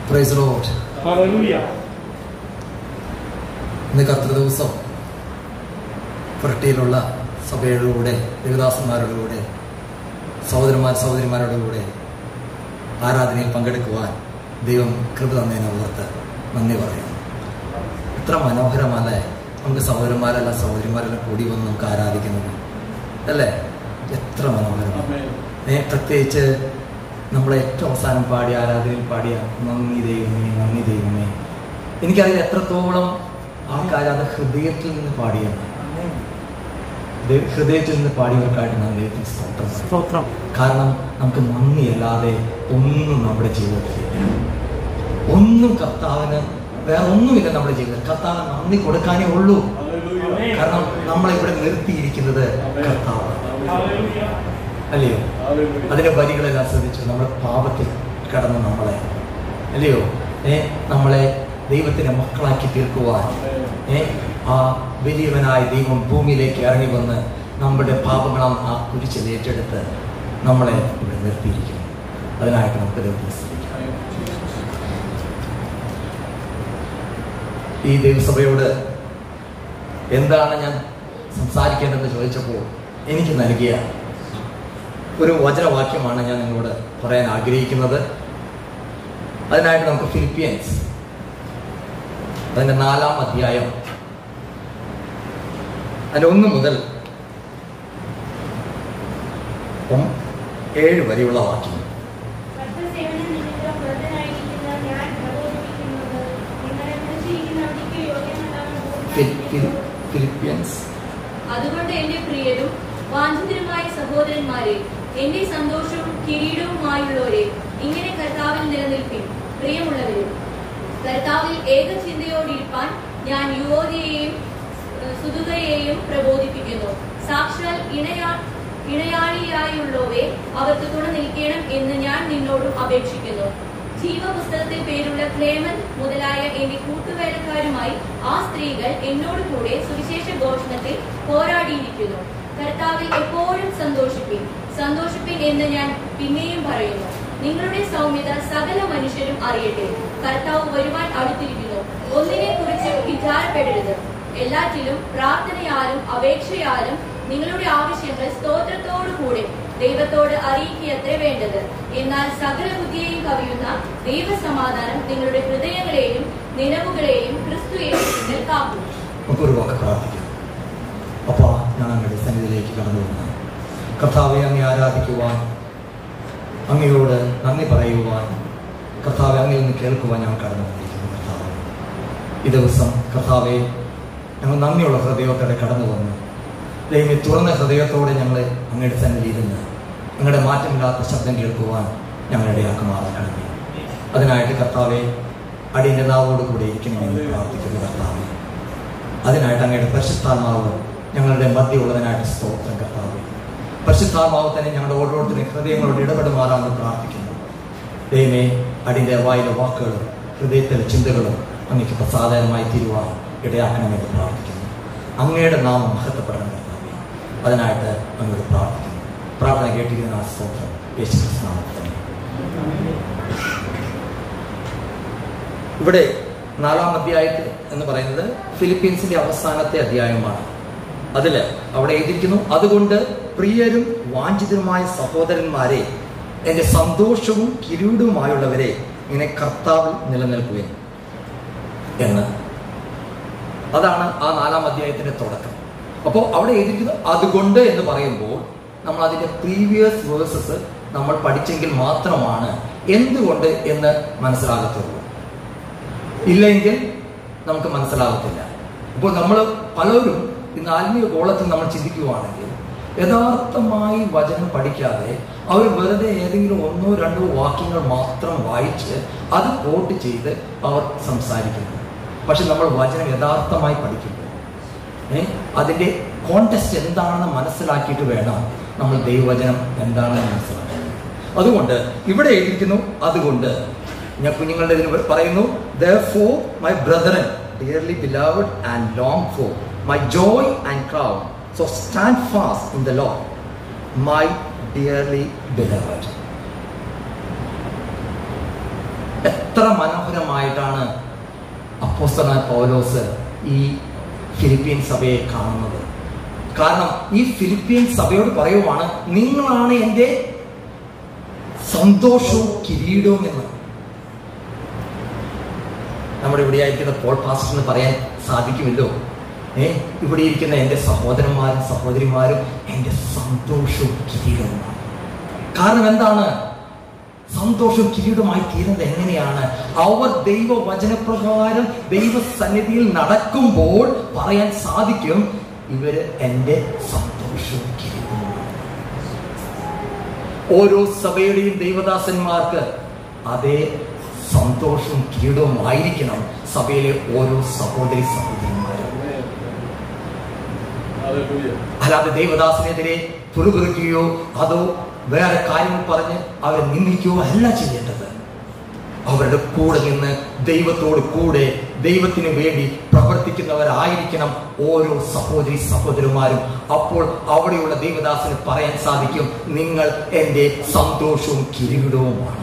Price load Hallelujah. ഇന്ന് കർത്തൃ ദിവസം പുരട്ടിയിലുള്ള സഭയുടെ കൂടെ ദേവദാസന്മാരുടെ കൂടെ സഹോദരന്മാർ സഹോദരിമാരുടെ കൂടെ ആരാധനയിൽ പങ്കെടുക്കുവാൻ ദൈവം കൃപ തന്നതിനെ ഓർത്ത് നന്ദി പറയുന്നു എത്ര മനോഹരമല്ലേ നമുക്ക് സഹോദരന്മാരല്ല സഹോദരിമാരെല്ലാം കൂടി വന്ന് നമുക്ക് ആരാധിക്കുന്നത് അല്ലേ എത്ര മനോഹരമാണ് Amen. ഏ, പ്രത്യേകിച്ച് നമ്മൾ ഏറ്റവും അവസാനം പാടിയ ആരാധനയിൽ പാടിയ നന്ദി ദൈവമേ നന്ദി ദൈവമേ എനിക്കറിയില്ല എത്രത്തോളം ആൾക്കാർ അത് ഹൃദയത്തിൽ നിന്ന് പാടിയാണ് ദൈ- ഹൃദയത്തിൽ നിന്ന് പാടിയവർക്കായിട്ട് നാം ദൈവത്തിന് സ്തോത്രം പറയും. സ്തോത്രം കാരണം നമുക്ക് നന്ദിയല്ലാതെ ഒന്നും നമ്മുടെ ജീവിതത്തിലില്ല ഒന്നും കർത്താവിന് വേറെ ഒന്നുമില്ല നമ്മുടെ ജീവിതത്തിൽ കർത്താവിന് നന്ദി കൊടുക്കാനേ ഉള്ളൂ Hallelujah. കാരണം നമ്മളെ ഇവിടെ നിർത്തിയിരിക്കുന്നത് കർത്താവാണ് Hallelujah. അല്ലയോ Hallelujah. അതിന്റെ വരികളെല്ലാം ശ്രദ്ധിച്ചു നമ്മുടെ പാപത്തിൽ കടന്ന് നമ്മളെ അല്ലയോ ഏ നമ്മളെ ദൈവത്തിന്റെ മക്കളാക്കി തീർക്കുവാൻ ഏ ആ വലിയവനായ ദൈവം ഭൂമിയിലേക്ക് ഇറങ്ങി വന്ന് നമ്മുടെ പാപങ്ങളാം ആ കുരിശിൽ ഏറ്റെടുത്ത് നമ്മളെ ഇവിടെ നിർത്തിയിരിക്കുന്നു അതിനായിട്ട് നമുക്ക് ദൈവത്തെ സ്തുതിക്കാം ഈ ദൈവസഭയോട് എന്താണ് ഞാൻ സംസാരിക്കേണ്ടതെന്ന് ചോദിച്ചപ്പോൾ എനിക്ക് നൽകിയ ഒരു വചനവാക്യമാണ് ഞാൻ നിങ്ങളോട് പറയാൻ ആഗ്രഹിക്കുന്നത് അതിനായിട്ട് നമുക്ക് ഫിലിപ്പിയൻസ് അതിന്റെ നാലാം അധ്യായം അതിന്റെ ഒന്ന് മുതൽ ഒം- ഏഴ് വരെയുള്ള വാക്യം ഭക്തസേവനം നിമിത്തം വൃദ്ധനായിരിക്കുന്ന ഞാൻ പ്രബോധിപ്പിക്കുന്നത് നിങ്ങളെ വിളിച്ചിരിക്കുന്ന അവധിക്ക് യോഗ്യമല്ലാത്ത ഫിൽ- ഫിൽ- പൂർണ്ണ ഫിലിപ്പിയൻസ് അതുകൊണ്ട് എന്റെ പ്രിയരും വാഞ്ചിതരുമായ സഹോദരന്മാരെ എന്റെ സന്തോഷവും കിരീടവുമായുള്ളവരെ ഇങ്ങനെ കർത്താവിൽ നിലനിൽപ്പിൻ പ്രിയമുള്ളവരും കർത്താവിൽ ഏകചിന്തയോടിരിപ്പാൻ ഞാൻ യുവതിയെയും സുതുകയെയും പ്രബോധിപ്പിക്കുന്നു സാക്ഷാൽ ഇണയാ ഇണയാളിയായുള്ളവരെ അവർക്ക് തുണ നിൽക്കണം എന്ന് ഞാൻ നിന്നോടും അപേക്ഷിക്കുന്നു ജീവപുസ്തകത്തിൽ പേരുള്ള ക്ലേമൻ മുതലായ എന്റെ കൂട്ടുവേലക്കാരുമായി ആ സ്ത്രീകൾ എന്നോട് കൂടെ സുവിശേഷ ഘോഷണത്തിൽ പോരാടിയിരിക്കുന്നു കർത്താവിൽ എപ്പോഴും സന്തോഷിപ്പിൻ സന്തോഷിപ്പിൻ എന്ന് ഞാൻ പിന്നെയും പറയുന്നു നിങ്ങളുടെ സൗമ്യത സകല മനുഷ്യരും അറിയട്ടെ കർത്താവ് വരുവാൻ അടുത്തിരിക്കുന്നു ഒന്നിനെ കുറിച്ച് വിചാരപ്പെടരുത് എല്ലാറ്റിലും പ്രാർത്ഥനയാലും അപേക്ഷയാലും നിങ്ങളുടെ ആവശ്യങ്ങൾ സ്തോത്രത്തോടു കൂടെ ദൈവത്തോട് അറിയിക്കുകയത്രേ വേണ്ടത് എന്നാൽ സകല ബുദ്ധിയെയും കവിയുന്ന ദൈവസമാധാനം നിങ്ങളുടെ ഹൃദയങ്ങളെയും നിലവുകളെയും ക്രിസ്തു യേശുവിൽ കാക്കും നമുക്കൊരു വാക്ക് പ്രാർത്ഥിക്കാം അപ്പാ ഞാൻ അങ്ങയുടെ സന്നിധിയിലേക്ക് കടന്നു വന്നു കർത്താവെ അങ്ങേ ആരാധിക്കുവാൻ അങ്ങയോട് നന്ദി പറയുവാൻ കർത്താവെ അങ്ങയിൽ നിന്ന് കേൾക്കുവാൻ ഞങ്ങൾ കടന്നു വന്നിരിക്കുന്നു കർത്താവെ ഈ ദിവസം കർത്താവെ ഞങ്ങൾ നന്ദിയുള്ള ഹൃദയത്തോടെ കടന്നു വന്നു ദൈവം തുറന്ന ഹൃദയത്തോടെ ഞങ്ങൾ അങ്ങയുടെ സന്നിധിയിൽ നിന്ന് അങ്ങയുടെ മാറ്റമില്ലാത്ത ശബ്ദം കേൾക്കുവാൻ ഞങ്ങളുടെ ആക്കുമാറാക്കണമേ അതിനായിട്ട് കർത്താവെ അടിയന്റെ നാവോട് കൂടെ ഇരിക്കണമെന്ന് പ്രാർത്ഥിക്കുന്നു കർത്താവെ അതിനായിട്ട് അങ്ങയുടെ പരിശുദ്ധാത്മാവ് ഞങ്ങളുടെ മധ്യമുള്ളതിനായിട്ട് സ്തോത്രം കർത്താവ് പരിശുദ്ധാത്മാവ് തന്നെ ഞങ്ങളുടെ ഓരോരുത്തരും ഹൃദയങ്ങളോട് ഇടപെടുമാറാന്ന് പ്രാർത്ഥിക്കുന്നു ദൈവമേ അടിന്റെ വായിലെ വാക്കുകളും ഹൃദയത്തിലെ ചിന്തകളും അങ്ങക്ക് പ്രസാദകരമായി തീരുവാൻ ഇടയാക്കണമെന്ന് പ്രാർത്ഥിക്കുന്നു അങ്ങയുടെ നാമം മഹത്വപ്പെടണം കർത്താവെ അതിനായിട്ട് അങ്ങോട്ട് പ്രാർത്ഥിക്കുന്നു പ്രാർത്ഥന കേട്ടിരിക്കുന്ന ആ സ്തോത്രം യേശു നാമത്തിൽ തന്നെ ഇവിടെ നാലാം അധ്യായത്തിൽ എന്ന് പറയുന്നത് ഫിലിപ്പീൻസിന്റെ അവസാനത്തെ അധ്യായമാണ് അതില് അവിടെ എഴുതിയിരിക്കുന്നു അതുകൊണ്ട് പ്രിയരും വാഞ്ചിതരുമായ സഹോദരന്മാരെ എന്റെ സന്തോഷവും കിരീടവുമായുള്ളവരെ ഇങ്ങനെ കർത്താവിൽ നിലനിൽക്കുകയും എന്ന് അതാണ് ആ നാലാം അധ്യായത്തിന്റെ തുടക്കം അപ്പോൾ അവിടെ എഴുതിയിരിക്കുന്നു അതുകൊണ്ട് എന്ന് പറയുമ്പോൾ നമ്മൾ അതിന്റെ പ്രീവിയസ് വേഴ്സസ് നമ്മൾ പഠിച്ചെങ്കിൽ മാത്രമാണ് എന്തുകൊണ്ട് എന്ന് മനസ്സിലാകത്തുള്ളൂ ഇല്ലെങ്കിൽ നമുക്ക് മനസ്സിലാകത്തില്ല അപ്പോൾ നമ്മൾ പലരും ഇന്ന് ആത്മീയ ഗോളത്തിൽ നമ്മൾ ചിന്തിക്കുകയാണെങ്കിൽ യഥാർത്ഥമായി വചനം പഠിക്കാതെ അവർ വെറുതെ ഏതെങ്കിലും ഒന്നോ രണ്ടോ വാക്യങ്ങൾ മാത്രം വായിച്ച് അത് കോട്ട് ചെയ്ത് അവർ സംസാരിക്കുന്നു പക്ഷെ നമ്മൾ വചനം യഥാർത്ഥമായി പഠിക്കുമ്പോൾ ഏ അതിൻ്റെ കോണ്ടസ്റ്റ് എന്താണെന്ന് മനസ്സിലാക്കിയിട്ട് വേണം നമ്മൾ ദൈവവചനം എന്താണെന്ന് മനസ്സിലാക്കാൻ അതുകൊണ്ട് ഇവിടെ എഴുതിയിരിക്കുന്നു അതുകൊണ്ട് ഞാൻ കുഞ്ഞുങ്ങളുടെ ഇതിന് പറയുന്നു therefore my brethren dearly beloved and longed for my joy and crown so stand fast in the Lord my dearly beloved എത്ര മനോഹരമായിട്ടാണ് അപ്പോസ്തലനായ പൗലോസ് ഈ ഫിലിപ്പീൻ സഭയെ കാണുന്നത് കാരണം ഈ ഫിലിപ്പീൻ സഭയോട് പറയുവാണ് നിങ്ങളാണ് എൻ്റെ സന്തോഷവും കിരീടവും എന്ന് നമ്മുടെ ഇവിടെ ആയിരിക്കുന്ന പോൾ പാസ്റ്ററിന് പറയാൻ സാധിക്കുമല്ലോ ഏ ഇവിടെ ഇരിക്കുന്ന എൻ്റെ സഹോദരന്മാരും സഹോദരിമാരും എൻ്റെ സന്തോഷവും കിരീടവുമാണ് കാരണം എന്താണ് സന്തോഷവും കിരീടമായി തീരുന്നത് എങ്ങനെയാണ് അവർ ദൈവ വചനപ്രകാരം ദൈവസന്നിധിയിൽ നടക്കുമ്പോൾ പറയാൻ സാധിക്കും ഇവര് എൻ്റെ സന്തോഷവും കിരീടവുമാണ് ഓരോ സഭയുടെയും ദൈവദാസന്മാർക്ക് അതേ സന്തോഷവും കിരീടവും ആയിരിക്കണം സഭയിലെ ഓരോ സഹോദരി സഹോദരന്മാരും അല്ലാതെ ദൈവദാസനെതിരെ പുറകുറുക്കുകയോ അതോ വേറെ കാര്യങ്ങൾ പറഞ്ഞ് അവരെ നിന്ദിക്കുകയോ അല്ല ചെയ്യേണ്ടത് അവരുടെ കൂടെ നിന്ന് ദൈവത്തോട് കൂടെ ദൈവത്തിന് വേണ്ടി പ്രവർത്തിക്കുന്നവരായിരിക്കണം ഓരോ സഹോദരി സഹോദരന്മാരും അപ്പോൾ അവിടെയുള്ള ദൈവദാസന് പറയാൻ സാധിക്കും നിങ്ങൾ എൻ്റെ സന്തോഷവും കിരീടവുമാണ്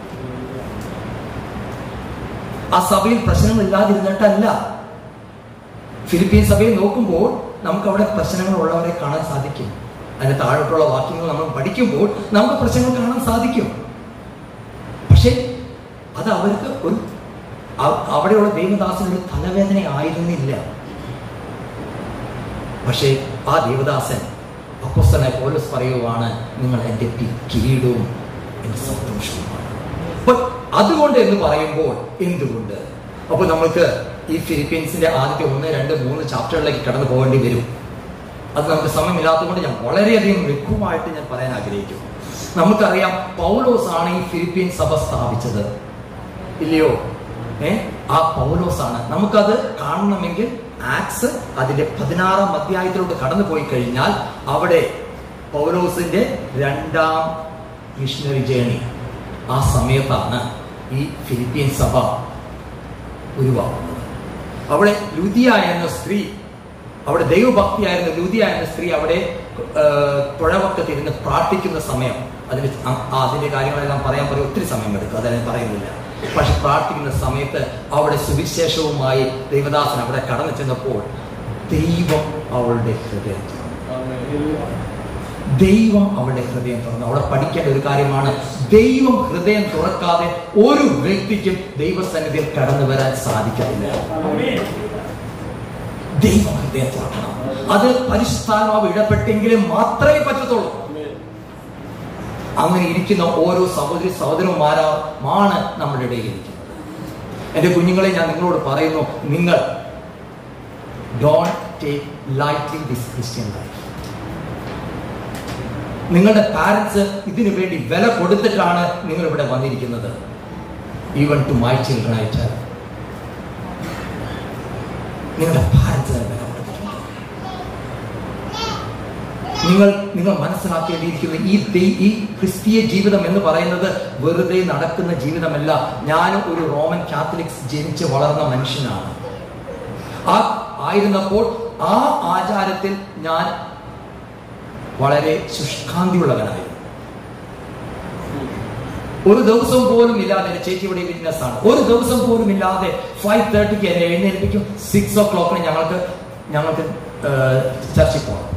ആ സഭയിൽ പ്രശ്നങ്ങളില്ലാതിരുന്നിട്ടല്ല ഫിലിപ്പീൻ സഭയെ നോക്കുമ്പോൾ നമുക്ക് അവിടെ പ്രശ്നങ്ങൾ ഉള്ളവരെ കാണാൻ സാധിക്കും അതിന് താഴോട്ടുള്ള വാക്യങ്ങൾ നമ്മൾ പഠിക്കുമ്പോൾ നമുക്ക് പ്രശ്നങ്ങൾ കാണാൻ സാധിക്കും പക്ഷേ അത് അവർക്ക് ഒരു അ- അവിടെയുള്ള ദൈവദാസന് ഒരു തലവേദന ആയിരുന്നില്ല പക്ഷേ ആ ദേവദാസൻ അപ്പോസ്തലനായ പൗലോസ് പറയുവാണ് നിങ്ങൾ എൻ്റെ പി- കിരീടവും എൻ്റെ സന്തോഷവുമാണ് അപ്പൊ അതുകൊണ്ട് എന്ന് പറയുമ്പോൾ എന്തുകൊണ്ട് അപ്പൊ നമുക്ക് ഈ ഫിലിപ്പീൻസിന്റെ ആദ്യത്തെ ഒന്ന് രണ്ട് മൂന്ന് ചാപ്റ്ററിലേക്ക് കടന്നു പോകേണ്ടി വരും അത് നമുക്ക് സമയമില്ലാത്തതുകൊണ്ട് ഞാൻ വളരെയധികം ലഘുവായിട്ട് ഞാൻ പറയാൻ ആഗ്രഹിക്കുന്നു നമുക്കറിയാം പൗലോസ് ആണ് ഈ ഫിലിപ്പീൻ സഭ സ്ഥാപിച്ചത് ഇല്ലയോ ഏ ആ പൗലോസ് ആണ് നമുക്കത് കാണണമെങ്കിൽ ആക്സ് അതിന്റെ പതിനാറാം അധ്യായത്തിലോട്ട് കടന്നു പോയി കഴിഞ്ഞാൽ അവിടെ പൗലോസിന്റെ രണ്ടാം മിഷണറി ജേണി ആ സമയത്താണ് ഈ ഫിലിപ്പീൻ സഭ ഉരുവാകുന്നത് അവിടെ ലുദിയ എന്ന സ്ത്രീ അവിടെ ദൈവഭക്തിയായിരുന്ന ലുദിയ എന്ന സ്ത്രീ അവിടെ ആ, പുഴവക്കത്തിരുന്ന് പ്രാർത്ഥിക്കുന്ന സമയം അതിന് അ- ആ അതിന്റെ കാര്യങ്ങളെല്ലാം പറയാൻ പറയും ഒത്തിരി സമയം എടുക്കും അതെല്ലാം പറയുന്നില്ല പക്ഷെ പ്രാർത്ഥിക്കുന്ന സമയത്ത് അവിടെ സുവിശേഷവുമായി ദൈവദാസൻ അവിടെ കടന്നു ചെന്നപ്പോൾ ദൈവം അവളുടെ ഹൃദയം തുറന്നു ദൈവം അവളുടെ ഹൃദയം തുറന്നു അവിടെ പഠിക്കേണ്ട ഒരു കാര്യമാണ് ദൈവം ഹൃദയം തുറക്കാതെ ഒരു വ്യക്തിക്കും ദൈവസന്നിധിയിൽ കടന്നു വരാൻ സാധിക്കത്തില്ല ദൈവം ഹൃദയം തുറക്കണം അത് പരിശുദ്ധാത്മാവ് ഇടപെട്ടെങ്കിലും മാത്രമേ പറ്റത്തുള്ളൂ അങ്ങനെ ഇരിക്കുന്ന ഓരോ സഹോദരി സഹോദരന്മാരാണ് നമ്മുടെ ഇടയിൽ ഇരിക്കുന്നത് എന്റെ കുഞ്ഞുങ്ങളെ ഞാൻ നിങ്ങളോട് പറയുന്നു നിങ്ങൾ don't take lightly this Christian life നിങ്ങളുടെ പാരൻസ് ഇതിനു വേണ്ടി വില കൊടുത്തിട്ടാണ് നിങ്ങൾ ഇവിടെ വന്നിരിക്കുന്നത് ഈവൻ ടു മൈ ചിൽഡ്രൻ ആയിട്ട് നിങ്ങളുടെ പാരൻസ് വില കൊടുത്തിട്ടുണ്ട് നിങ്ങൾ നിങ്ങൾ മനസ്സിലാക്കേണ്ടിയിരിക്കുന്ന ഈ ദൈ- ഈ ക്രിസ്തീയ ജീവിതം എന്ന് പറയുന്നത് വെറുതെ നടക്കുന്ന ജീവിതമല്ല ഞാൻ ഒരു റോമൻ കാത്തലിക്സ് ജനിച്ച് വളർന്ന മനുഷ്യനാണ് ആ ആയിരുന്നപ്പോൾ ആ ആചാരത്തിൽ ഞാൻ വളരെ ശുഷ്കാന്തിയുള്ളവനായിരുന്നു ഒരു ദിവസം പോലും ഇല്ലാതെ എന്റെ ചേച്ചി ഇവിടെ ബിസിനസ് ആണ് ഒരു ദിവസം പോലും ഇല്ലാതെ ഫൈവ് തേർട്ടിക്ക് എന്നെ എഴുന്നേൽപ്പിക്കും സിക്സ് ഓ ക്ലോക്കിന് ഞങ്ങൾക്ക് ഞങ്ങൾക്ക് ചർച്ചിൽ പോകണം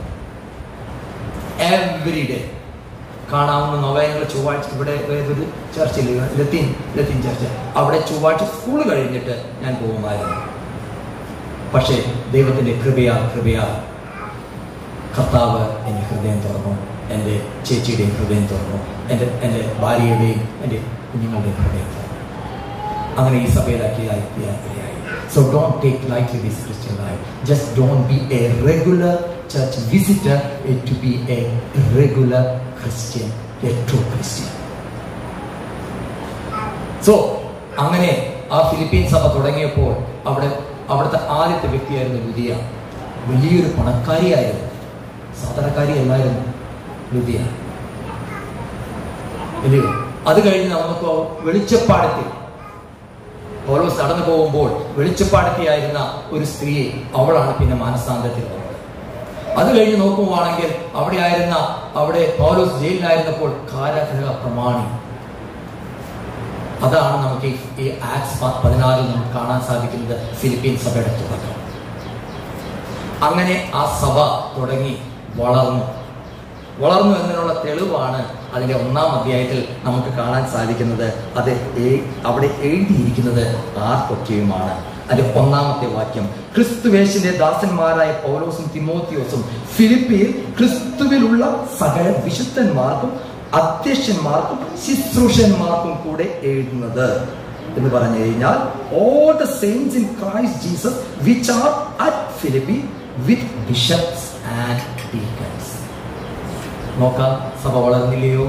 എവറി ഡേ കാണാവുന്ന നൊവേനകൾ ചൊവ്വാഴ്ച ഇവിടെ ഒരു ചർച്ചിൽ ലത്തീൻ ലത്തീൻ ചർച്ച് അവിടെ ചൊവ്വാഴ്ച സ്കൂൾ കഴിഞ്ഞിട്ട് ഞാൻ പോകുമായിരുന്നു പക്ഷേ ദൈവത്തിന്റെ കൃപയാൽ കൃപയാൽ കർത്താവ് എൻ്റെ ഹൃദയം തുറന്നു എൻ്റെ ചേച്ചിയുടെയും ഹൃദയം തുറന്നു എൻ്റെ എൻ്റെ ഭാര്യയുടെയും എൻ്റെ കുഞ്ഞുങ്ങളുടെയും ഹൃദയം തുറന്നു അങ്ങനെ ഈ സഭയിലാക്കി ഇടയായി so don't take lightly this Christian life just don't be a regular church visitor to be a regular Christian a true Christian so അങ്ങനെ ആ ഫിലിപ്പീൻ സഭ തുടങ്ങിയപ്പോൾ അവിടെ അവിടുത്തെ ആദ്യത്തെ വ്യക്തിയായിരുന്നു ലുദിയ വലിയൊരു പണക്കാരിയായിരുന്നു സാധാരണക്കാരിയല്ലായിരുന്നു ലുദിയ ഇല്ലയോ അത് കഴിഞ്ഞ് നമുക്ക് വെളിച്ചപ്പാടത്തിൽ പൗലോസ് നടന്നു പോകുമ്പോൾ വെളിച്ചപ്പാടത്തിയായിരുന്ന ഒരു സ്ത്രീയെ അവളാണ് പിന്നെ മാനസാന്തരത്തിൽ വന്നത് അത് കഴിഞ്ഞ് നോക്കുവാണെങ്കിൽ അവിടെ ആയിരുന്ന അവിടെ പൗലോസ് ജയിലിലായിരുന്നപ്പോൾ കാരാഗ്രഹ പ്രമാണി അതാണ് നമുക്ക് ഈ- ഈ ആക്സ് പതിനാറിൽ നമുക്ക് കാണാൻ സാധിക്കുന്നത് ഫിലിപ്പീൻ സഭയുടെ തുടക്കം അങ്ങനെ ആ സഭ തുടങ്ങി വളർന്നു വളർന്നു എന്നതിനുള്ള തെളിവാണ് അതിന്റെ ഒന്നാം അധ്യായത്തിൽ നമുക്ക് കാണാൻ സാധിക്കുന്നത് അത് ഏ- അവിടെ എഴുതിയിരിക്കുന്നത് ആർക്കൊക്കെയുമാണ് അതിന്റെ ഒന്നാമത്തെ വാക്യം ക്രിസ്തുവേശിന്റെ ദാസന്മാരായ പൗലോസും തിമോത്തിയോസും ഫിലിപ്പിയിൽ ക്രിസ്തുവിലുള്ള സകല വിശുദ്ധന്മാർക്കും അധ്യക്ഷന്മാർക്കും ശുശ്രൂഷന്മാർക്കും കൂടെ എഴുതുന്നത് എന്ന് പറഞ്ഞു കഴിഞ്ഞാൽ all the saints in Christ Jesus which are at Philippi with bishops and deacons നോക്കാം സഭ വളർന്നില്ലയോ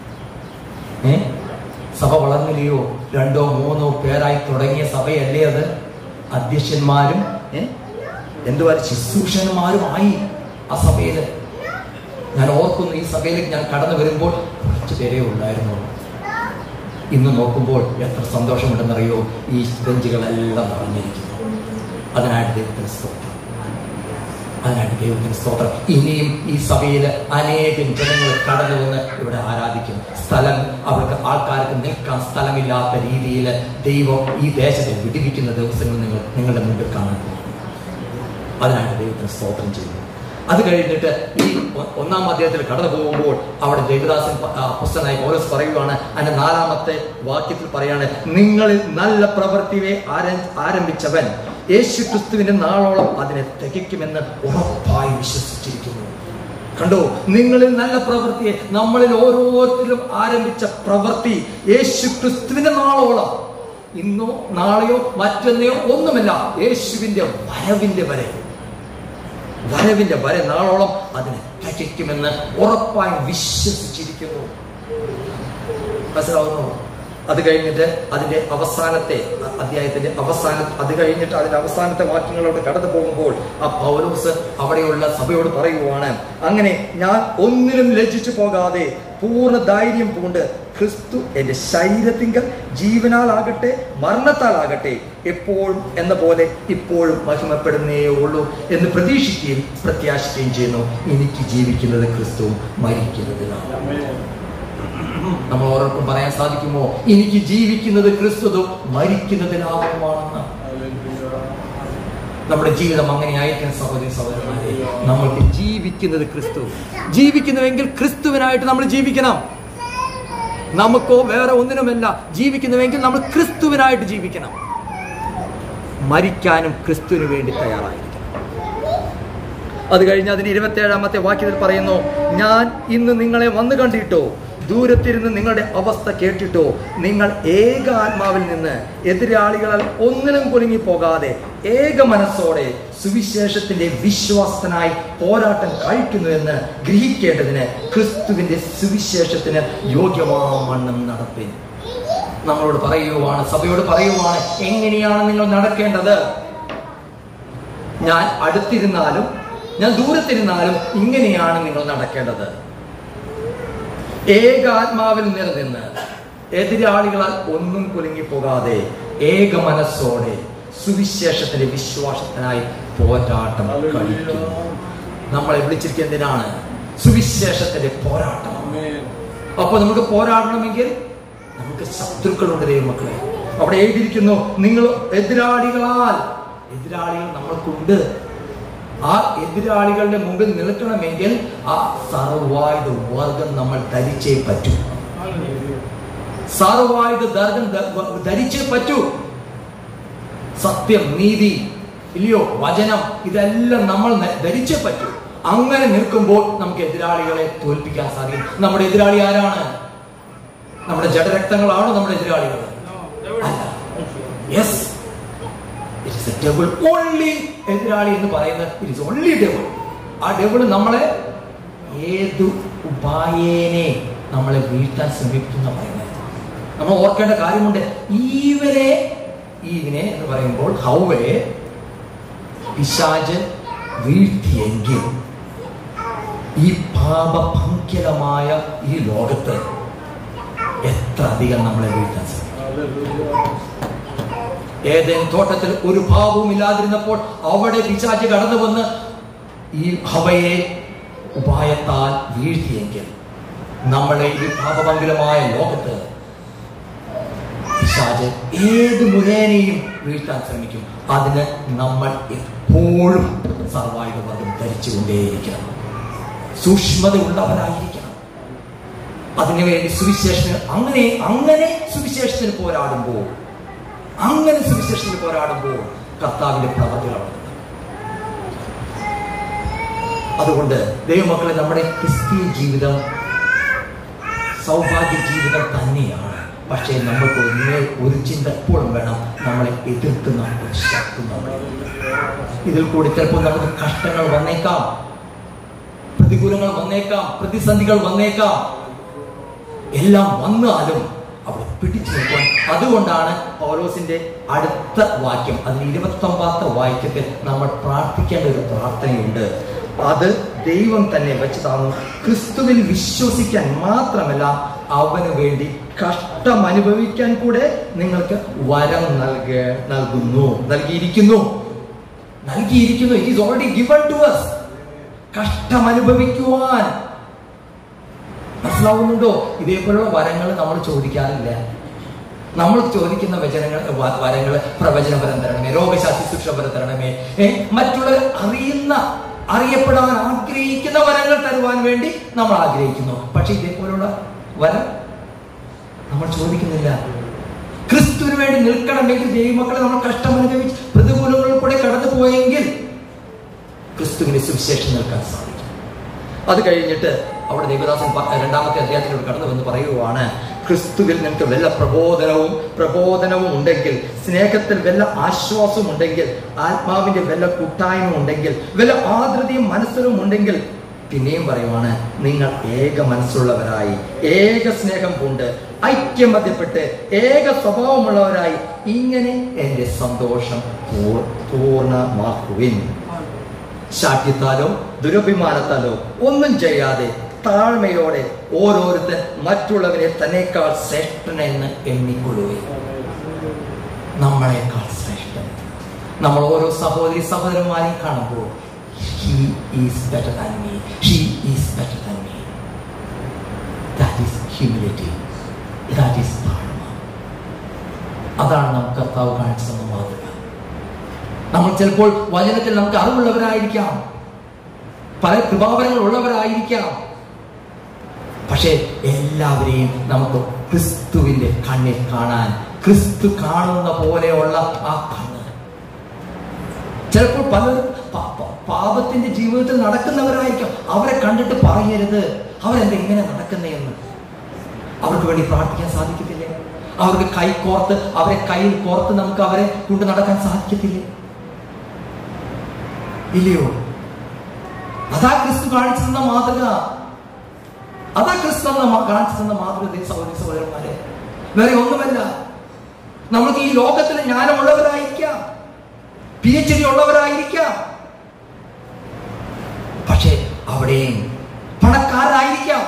ഏ സഭ വളർന്നില്ലയോ രണ്ടോ മൂന്നോ പേരായി തുടങ്ങിയ സഭയല്ലേ അത് അധ്യക്ഷന്മാരും ഏ എന്തുവാ ശുശ്രൂഷന്മാരുമായി ആ സഭയില് ഞാൻ ഓർക്കുന്നു ഈ സഭയിലേക്ക് ഞാൻ കടന്നു വരുമ്പോൾ കുറച്ച് പേരേ ഉണ്ടായിരുന്നുള്ളൂ ഇന്ന് നോക്കുമ്പോൾ എത്ര സന്തോഷമുണ്ടെന്നറിയോ ഈ ബെഞ്ചുകളെല്ലാം നിറഞ്ഞിരിക്കുന്നു അതിനായിട്ട് ദൈവത്തിന് സ്തോത്രം അതിനായിട്ട് ദൈവത്തിന് സ്തോത്രം ഇനിയും ഈ സഭയിൽ അനേകം ജനങ്ങൾ കടന്നു വന്ന് ഇവിടെ ആരാധിക്കും സ്ഥലം അവർക്ക് ആൾക്കാർക്ക് നിൽക്കാൻ സ്ഥലമില്ലാത്ത രീതിയിൽ ദൈവം ഈ ദേശത്തെ വിടിവിക്കുന്ന ദിവസങ്ങൾ നിങ്ങൾ നിങ്ങളുടെ മുമ്പിൽ കാണാൻ പോകും അതിനായിട്ട് ദൈവത്തിന് സ്തോത്രം ചെയ്യുന്നു അത് കഴിഞ്ഞിട്ട് ഈ ഒ- ഒന്നാം അധ്യായത്തിൽ കടന്നു പോകുമ്പോൾ അവിടെ ദേവദാസൻ പ- ആ, അപ്പസ്തലനായ പൗലോസ് പറയുകയാണ് അതിന്റെ നാലാമത്തെ വാക്യത്തിൽ പറയാണ് നിങ്ങളിൽ നല്ല പ്രവൃത്തിയെ ആരം- ആരംഭിച്ചവൻ യേശു ക്രിസ്തുവിന്റെ നാളോളം അതിനെ തികയ്ക്കുമെന്ന് ഉറപ്പായി വിശ്വസിച്ചിരിക്കുന്നു കണ്ടോ നിങ്ങളിൽ നല്ല പ്രവൃത്തിയെ നമ്മളിൽ ഓരോരുത്തരും ആരംഭിച്ച പ്രവൃത്തി യേശു ക്രിസ്തുവിന്റെ നാളോളം ഇന്നോ നാളെയോ മറ്റൊന്നയോ ഒന്നുമല്ല യേശുവിന്റെ വരവിന്റെ വരെ വരവിന്റെ വരെ നാളോളം അതിനെ തികയ്ക്കുമെന്ന് ഉറപ്പായും വിശ്വസിച്ചിരിക്കുന്നു മനസ്സിലാവുന്നു അത് കഴിഞ്ഞിട്ട് അതിന്റെ അവസാനത്തെ അ- അധ്യായത്തിന്റെ അവസാന അത് കഴിഞ്ഞിട്ട് അതിന്റെ അവസാനത്തെ വാക്യങ്ങളോട് കടന്നു പോകുമ്പോൾ ആ പൗലോസ് അവിടെയുള്ള സഭയോട് പറയുവാണ് അങ്ങനെ ഞാൻ ഒന്നിലും ലജ്ജിച്ചു പോകാതെ പൂർണ്ണ ധൈര്യം പൂണ്ട് ക്രിസ്തു എന്റെ ശരീരത്തിങ്കൽ ജീവനാലാകട്ടെ മരണത്താലാകട്ടെ എപ്പോഴും എന്ന പോലെ ഇപ്പോഴും മഹിമപ്പെടുന്നേ ഉള്ളൂ എന്ന് പ്രതീക്ഷിക്കുകയും പ്രത്യാശിക്കുകയും ചെയ്യുന്നു എനിക്ക് ജീവിക്കുന്നത് ക്രിസ്തുവും മരിക്കുന്നതിനാണ് നമ്മൾ ഓരോർക്കും പറയാൻ സാധിക്കുമോ എനിക്ക് ജീവിക്കുന്നത് ക്രിസ്തുതും മരിക്കുന്നത് ലാഭമാണെന്ന് നമ്മുടെ ജീവിതം അങ്ങനെ ആയിരിക്കണം സഹോദരി സഹോദരന്മാരെ നമ്മൾക്ക് ജീവിക്കുന്നത് ക്രിസ്തു ജീവിക്കുന്നുവെങ്കിൽ ക്രിസ്തുവിനായിട്ട് നമ്മൾ ജീവിക്കണം നമുക്കോ വേറെ ഒന്നിനുമല്ല ജീവിക്കുന്നുവെങ്കിൽ നമ്മൾ ക്രിസ്തുവിനായിട്ട് ജീവിക്കണം മരിക്കാനും ക്രിസ്തുവിന് വേണ്ടി തയ്യാറായിരിക്കണം അത് കഴിഞ്ഞ് അതിന് ഇരുപത്തേഴാമത്തെ വാക്യത്തിൽ പറയുന്നു ഞാൻ ഇന്ന് നിങ്ങളെ വന്നു കണ്ടിട്ടോ ദൂരത്തിരുന്ന് നിങ്ങളുടെ അവസ്ഥ കേട്ടിട്ടോ നിങ്ങൾ ഏക ആത്മാവിൽ നിന്ന് എതിരാളികളാൽ ഒന്നിനും കുലുങ്ങി പോകാതെ ഏക മനസ്സോടെ സുവിശേഷത്തിന്റെ വിശ്വാസത്തിനായി പോരാട്ടം കഴിക്കുന്നു എന്ന് ഗ്രഹിക്കേണ്ടതിന് ക്രിസ്തുവിന്റെ സുവിശേഷത്തിന് യോഗ്യമാവണ്ണം നടപ്പിൻ നമ്മളോട് പറയുവാണ് സഭയോട് പറയുവാണ് എങ്ങനെയാണ് നിങ്ങൾ നടക്കേണ്ടത് ഞാൻ അടുത്തിരുന്നാലും ഞാൻ ദൂരത്തിരുന്നാലും ഇങ്ങനെയാണ് നിങ്ങൾ നടക്കേണ്ടത് ഏകാത്മാവിൽ നിലനിന്ന് എതിരാളികളാൽ ഒന്നും കുലുങ്ങി പോകാതെ ഏക മനസ്സോടെ സുവിശേഷത്തിന്റെ വിശ്വാസത്തിനായി പോരാട്ടം കഴിക്കുന്നു നമ്മളെ വിളിച്ചിരിക്കുന്നത് എന്തിനാണ് സുവിശേഷത്തിന്റെ പോരാട്ടം അപ്പൊ നമുക്ക് പോരാടണമെങ്കിൽ നമുക്ക് ശത്രുക്കളുണ്ട് ദൈവമക്കളെ അവിടെ എഴുതിയിരിക്കുന്നു നിങ്ങൾ എതിരാളികളാൽ എതിരാളികൾ നമ്മൾക്കുണ്ട് ആ എതിരാളികളുടെ മുമ്പിൽ നിൽക്കണമെങ്കിൽ ആ സർവായുധ വർഗം നമ്മൾ ധരിച്ചേ പറ്റൂ സർവായുധ ദർഗം ധ- ധരിച്ചേ പറ്റൂ സത്യം നീതി ഇല്ലയോ വചനം ഇതെല്ലാം നമ്മൾ ന- ധരിച്ചേ പറ്റൂ അങ്ങനെ നിൽക്കുമ്പോൾ നമുക്ക് എതിരാളികളെ തോൽപ്പിക്കാൻ സാധിക്കും നമ്മുടെ എതിരാളി ആരാണ് നമ്മുടെ ജഡരക്തങ്ങളാണോ നമ്മുടെ എതിരാളികൾ അല്ല yes it is a devil only എതിരാളി എന്ന് പറയുന്നത് ഇറ്റ് ഇസ് ഓൺലി ഡെവിൾ ആ ഡെവിൾ നമ്മളെ ഏത് ഉപായേനെ നമ്മളെ വീഴ്ത്താൻ ശ്രമിക്കുന്ന പറയുന്നത് നമ്മൾ ഓർക്കേണ്ട കാര്യമുണ്ട് ഈവനെ ഈവിനെ എന്ന് പറയുമ്പോൾ ഹൗവയെ പിശാജ് വീഴ്ത്തിയെങ്കിൽ ഈ പാപഭംഗ്യമായ ഈ ലോകത്ത് എത്ര അധികം നമ്മളെ വീഴ്ത്താൻ ശ്രമിക്കും ഏതേൻ തോട്ടത്തിൽ ഒരു ഭാവവും ഇല്ലാതിരുന്നപ്പോൾ അവിടെ പിശാച് കടന്നു വന്ന് ഈ ഹവയെ ഉപായത്താൽ വീഴ്ത്തിയെങ്കിൽ നമ്മളെ ഈ പാപമംഗലമായ ലോകത്ത് പിശാജ് ഏത് മുഖേനയും വീഴ്ത്താൻ ശ്രമിക്കും അതിന് നമ്മൾ എപ്പോഴും സർവായുധ വർഗം ധരിച്ചുകൊണ്ടേയിരിക്കണം സൂക്ഷ്മത ഉള്ളവരായിരിക്കണം അതിനുവേണ്ടി സുവിശേഷത്തിന് അങ്ങനെ അങ്ങനെ സുവിശേഷത്തിന് പോരാടുമ്പോൾ അങ്ങനെ സുവിശേഷത്തിന് പോരാടുമ്പോൾ കർത്താവിന്റെ പ്രവർത്തികളാണ് അതുകൊണ്ട് ദൈവമക്കളെ നമ്മുടെ ക്രിസ്തീയ ജീവിതം സൗഭാഗ്യ ജീവിതം തന്നെയാണ് പക്ഷേ നമ്മൾക്ക് ഒന്നേ ഒരു ചിന്ത എപ്പോഴും വേണം നമ്മളെ എതിർക്കുന്ന ഒരു ശക്തി നമ്മളിൽ ഇതിൽ കൂടി ചിലപ്പോൾ നമുക്ക് കഷ്ടങ്ങൾ വന്നേക്കാം പ്രതികൂലങ്ങൾ വന്നേക്കാം പ്രതിസന്ധികൾ വന്നേക്കാം എല്ലാം വന്നാലും അവിടെ പിടിച്ചു നിൽക്കാൻ അതുകൊണ്ടാണ് പൗലോസിന്റെ അടുത്ത വാക്യം അതിന് ഇരുപത്തി ഒമ്പതാമത്തെ വാക്യത്തിൽ നമ്മൾ പ്രാർത്ഥിക്കേണ്ട ഒരു പ്രാർത്ഥനയുണ്ട് അത് ദൈവം തന്നെ വെച്ച് താന്നു ക്രിസ്തുവിൽ വിശ്വസിക്കാൻ മാത്രമല്ല അവന് വേണ്ടി കഷ്ടം അനുഭവിക്കാൻ കൂടെ നിങ്ങൾക്ക് വരം നൽക നൽകുന്നു നൽകിയിരിക്കുന്നു നൽകിയിരിക്കുന്നു it is already given to us കഷ്ടം അനുഭവിക്കുവാൻ മനസ്സിലാവുന്നുണ്ടോ ഇതേപോലുള്ള വരങ്ങൾ നമ്മൾ ചോദിക്കാറില്ല നമ്മൾ ചോദിക്കുന്ന വചനങ്ങൾ വ- വരങ്ങൾ പ്രവചനപരം തരണമേ രോഗശാസ്ത്ര ശുശ്രൂഷപരം തരണമേ ഏ മറ്റുള്ളവർ അറിയുന്ന അറിയപ്പെടാൻ ആഗ്രഹിക്കുന്ന വരങ്ങൾ തരുവാൻ വേണ്ടി നമ്മൾ ആഗ്രഹിക്കുന്നു പക്ഷെ ഇതേപോലുള്ള വരം നമ്മൾ ചോദിക്കുന്നില്ല ക്രിസ്തുവിന് വേണ്ടി നിൽക്കണമെങ്കിൽ ദൈവമക്കളെ നമ്മൾ കഷ്ടം അനുഭവിച്ച് പ്രതികൂലങ്ങളിൽ കൂടെ കടന്നു പോയെങ്കിൽ ക്രിസ്തുവിന് സുവിശേഷം നിൽക്കാൻ സാധിക്കും അത് കഴിഞ്ഞിട്ട് അവിടെ ദേവദാസൻ പ- രണ്ടാമത്തെ അധ്യായത്തിലൂടെ കടന്നു വന്ന് പറയുവാണ് ക്രിസ്തുവിൽ നിങ്ങൾക്ക് വല്ല പ്രബോധനവും പ്രബോധനവും ഉണ്ടെങ്കിൽ സ്നേഹത്തിൽ വല്ല ആശ്വാസവും ഉണ്ടെങ്കിൽ ആത്മാവിന്റെ വല്ല കൂട്ടായ്മ ഉണ്ടെങ്കിൽ വല്ല ആദ്രതയും മനസ്സിലും ഉണ്ടെങ്കിൽ പിന്നെയും പറയുവാണ് നിങ്ങൾ ഏക മനസ്സുള്ളവരായി ഏക സ്നേഹം കൊണ്ട് ഐക്യമത്യപ്പെട്ട് ഏക സ്വഭാവമുള്ളവരായി ഇങ്ങനെ എന്റെ സന്തോഷം പൂർ- പൂർണ്ണമാക്കുവിൻ ശാഠ്യത്താലോ ദുരഭിമാനത്താലോ ഒന്നും ചെയ്യാതെ താഴ്മയോടെ ഓരോരുത്തൻ മറ്റുള്ളവരെ തന്നേക്കാൾ ശ്രേഷ്ഠനെന്ന് എണ്ണിക്കൊള്ളുകയും നമ്മളെക്കാൾ ശ്രേഷ്ഠൻ നമ്മൾ ഓരോ സഹോദരി സഹോദരന്മാരെയും കാണുമ്പോൾ he is better than me she is better than me that is humility that is താഴ്മ അതാണ് നമുക്ക് കർത്താവ് കാണിച്ചു തന്ന മാതൃക നമ്മൾ ചിലപ്പോൾ വചനത്തിൽ നമുക്ക് അറിവുള്ളവരായിരിക്കാം പല കൃപാവരങ്ങൾ ഉള്ളവരായിരിക്കാം പക്ഷേ എല്ലാവരെയും നമുക്ക് ക്രിസ്തുവിന്റെ കണ്ണിൽ കാണാൻ ക്രിസ്തു കാണുന്ന പോലെയുള്ള ആ കണ്ണ് ചിലപ്പോൾ പലരും പ- പ- പാപത്തിന്റെ ജീവിതത്തിൽ നടക്കുന്നവരായിരിക്കാം അവരെ കണ്ടിട്ട് പറയരുത് അവരെന്താ ഇങ്ങനെ നടക്കുന്നേ എന്ന് അവർക്ക് വേണ്ടി പ്രാർത്ഥിക്കാൻ സാധിക്കത്തില്ലേ അവർക്ക് കൈ കോർത്ത് അവരെ കയ്യിൽ കോർത്ത് നമുക്ക് അവരെ കൊണ്ട് നടക്കാൻ സാധിക്കത്തില്ലേ ഇല്ലയോ അതാ ക്രിസ്തു കാണിച്ചു തന്ന മാതൃക അതാ ക്രിസ്തു തന്ന മാ- കാണിച്ചു തന്ന മാതൃക ദേ സഹോദരി സഹോദരന്മാരെ വേറെ ഒന്നുമല്ല നമുക്ക് ഈ ലോകത്തിൽ ജ്ഞാനമുള്ളവരായിരിക്കാം പി എച്ച് ഡി ഉള്ളവരായിരിക്കാം പക്ഷേ അവിടെയും പണക്കാരായിരിക്കാം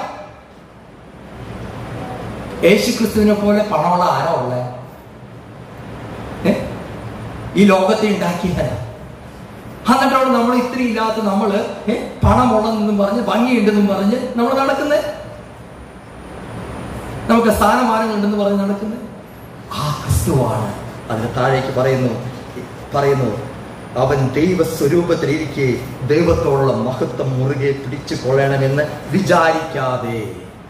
യേശു ക്രിസ്തുവിനെ പോലെ പണമുള്ള ആരാ ഉള്ളത് ഏ? ഈ ലോകത്തെ ഉണ്ടാക്കിയവരാ എന്നിട്ടാണ് നമ്മൾ ഇത്ര ഇല്ലാത്ത നമ്മള് ഏ, പണമുള്ളതെന്നും പറഞ്ഞ് ഭംഗിയുണ്ടെന്നും പറഞ്ഞ് നമ്മൾ നടക്കുന്നത് നമുക്ക് സ്ഥാനമാനങ്ങളുണ്ടെന്ന് പറഞ്ഞ് നടക്കുന്നത് ആ ക്രിസ്തുവാണ് അതിന് താഴേക്ക് പറയുന്നു പറയുന്നു അവൻ ദൈവസ്വരൂപത്തിലിരിക്കെ ദൈവത്തോടുള്ള മഹത്വം മുറുകെ പിടിച്ചു കൊള്ളണമെന്ന് വിചാരിക്കാതെ